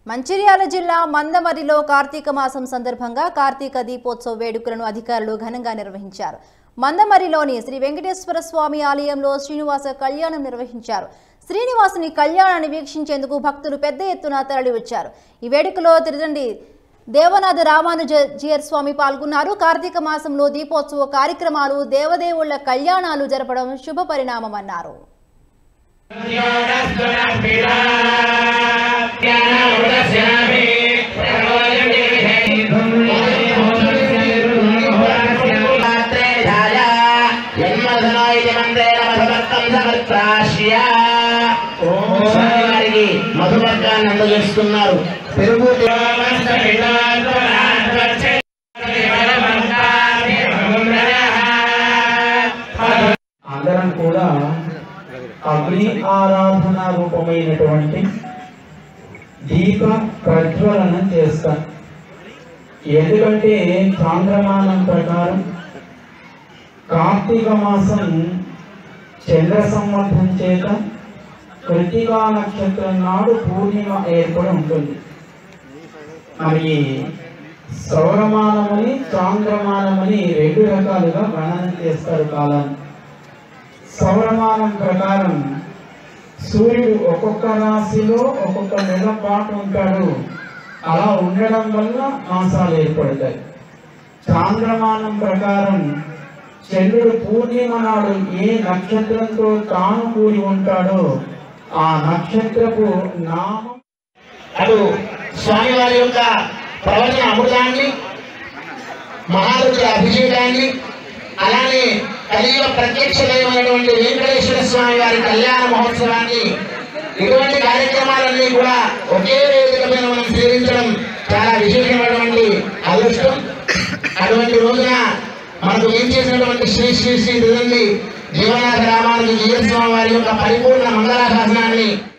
మంచిర్యాల జిల్లా మందమరిలో కార్తీక మాసం సందర్భంగా కార్తీక దీపోత్సవ వేడుకలను అధికారులు ఘనంగా నిర్వహించారు మందమరిలోని శ్రీ వెంకటేశ్వర స్వామి ఆలయంలో శ్రీనివాస కళ్యాణం నిర్వహించారు శ్రీనివాసుని కళ్యాణాన్ని వీక్షించేందుకు భక్తులు పెద్ద ఎత్తున తరలివచ్చారు ఈ వేడుకలో తిరుదండి దేవనాథ రామానుజ జియర్ స్వామి పాల్గొన్నారు కార్తీక మాసంలో దీపోత్సవ కార్యక్రమాలు దేవదేవుళ్ల కళ్యాణాలు జరపడం శుభ పరిణామమన్నారు మధువర్గాన్ని అందజేస్తున్నారు పెరుగు అందరం కూడా అగ్ని ఆరాధన రూపమైనటువంటి దీప ప్రజ్వలన చేస్తాం ఎందుకంటే చాంద్రమానం ప్రకారం కార్తీక మాసం చంద్ర సంవత్సరం చేత కృతికా నక్షత్రం నాడు పూర్ణిమ ఏర్పడి ఉంటుంది మరి సౌరమానమని చాంద్రమానమని రెండు రకాలుగా గణన చేస్తారు కాలాన్ని సౌరమానం ప్రకారం సూర్యుడు ఒక్కొక్క రాశిలో ఒక్కొక్క నెల పాటు ఉంటాడు అలా ఉండడం వల్ల మాసాలు ఏర్పడతాయి చాంద్రమానం ప్రకారం చంద్రుడు పూర్ణిమ నాడు ఏ నక్షత్రంతో తాను కూడి ఉంటాడో ఆ నక్షత్రపు నామం అటు స్వామివారి యొక్క ప్రవచన అమృతాన్ని మహారుద్ర అభిషేకాన్ని అలానే కలియుగ ప్రత్యక్ష దైవమైనటువంటి వెంకటేశ్వర స్వామి వారి కళ్యాణ మహోత్సవాన్ని ఇటువంటి కార్యక్రమాలన్నీ కూడా ఒకే వేదిక మీద మనం సేవించడం చాలా విశేషమైనటువంటి అదృష్టం అటువంటి రోజున మనకు ఏం చేసినటువంటి శ్రీ శ్రీ శ్రీ దిదండి జీవనాథ రామానుజ జీవస్వామి వారి యొక్క పరిపూర్ణ మంగళాశాసనాన్ని